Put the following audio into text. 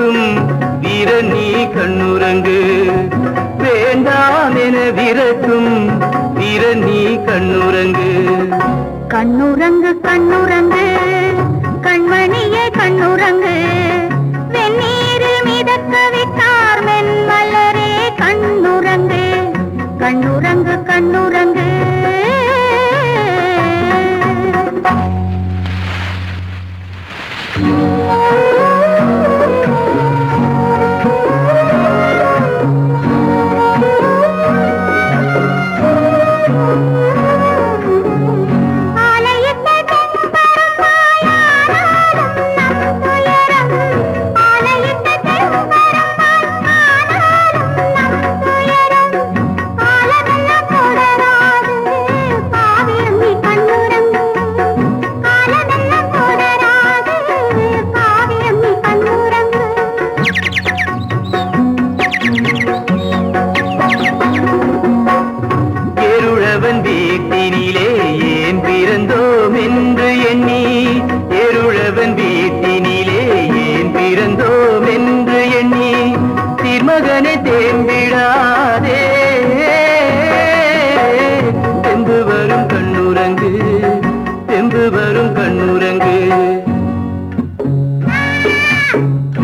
விரக்கும் வீர நீ கண்ணுறங்கு வேண்டாம் என விரக்கும் வீர நீ கண்ணுறங்கு கண்ணுறங்கு கண்ணுறங்கு கண்மணியே கண்ணுறங்கு வெந்நீரில் மிதக்க விட்டார் மென்மலரே கண்ணுறங்கு கண்ணுறங்கு கண்ணுறங்கு ஆலயத்தை தென்பெருமாயானாலும் நம் துயரம். ஆலயத்தை தென்பெருமாயானாலும் நம் துயரம். காலமெல்லாம் தொடராது, காவியம் நீ கண்ணுறங்கு. காலமெல்லாம் தொடராது, காவியம் நீ கண்ணுறங்கு. எருளவன் வீட்டினிலே ஏன் பிறந்தோம் என்று எண்ணி எருளவன் வீட்டினிலே ஏன் பிறந்தோம் என்று எண்ணி திருமகனை தேம்பிடாதே தெம்பு வரும் கண்ணுறங்கு தெம்பு வரும் கண்ணுறங்கு